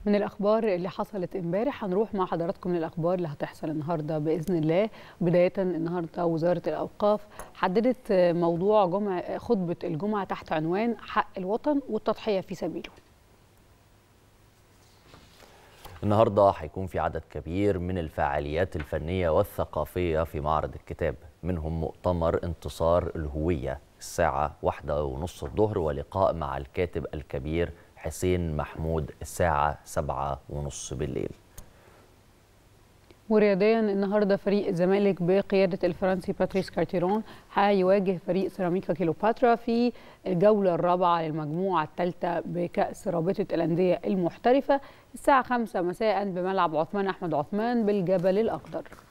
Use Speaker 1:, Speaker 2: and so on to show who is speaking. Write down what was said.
Speaker 1: من الاخبار اللي حصلت امبارح هنروح مع حضراتكم للاخبار اللي هتحصل النهارده باذن الله بدايه النهارده وزاره الاوقاف حددت موضوع جمعه خطبه الجمعه تحت عنوان حق الوطن والتضحيه في سبيله
Speaker 2: النهارده هيكون في عدد كبير من الفعاليات الفنيه والثقافيه في معرض الكتاب منهم مؤتمر انتصار الهويه الساعه واحدة ونص الظهر ولقاء مع الكاتب الكبير حسين محمود الساعة سبعة ونص بالليل
Speaker 1: ورياضيا النهارده فريق الزمالك بقياده الفرنسي باتريس كارتيرون هيواجه فريق سيراميكا كيلوباترا في الجوله الرابعه للمجموعه الثالثه بكاس رابطه الانديه المحترفه الساعه 5 مساء بملعب عثمان احمد عثمان بالجبل الاخضر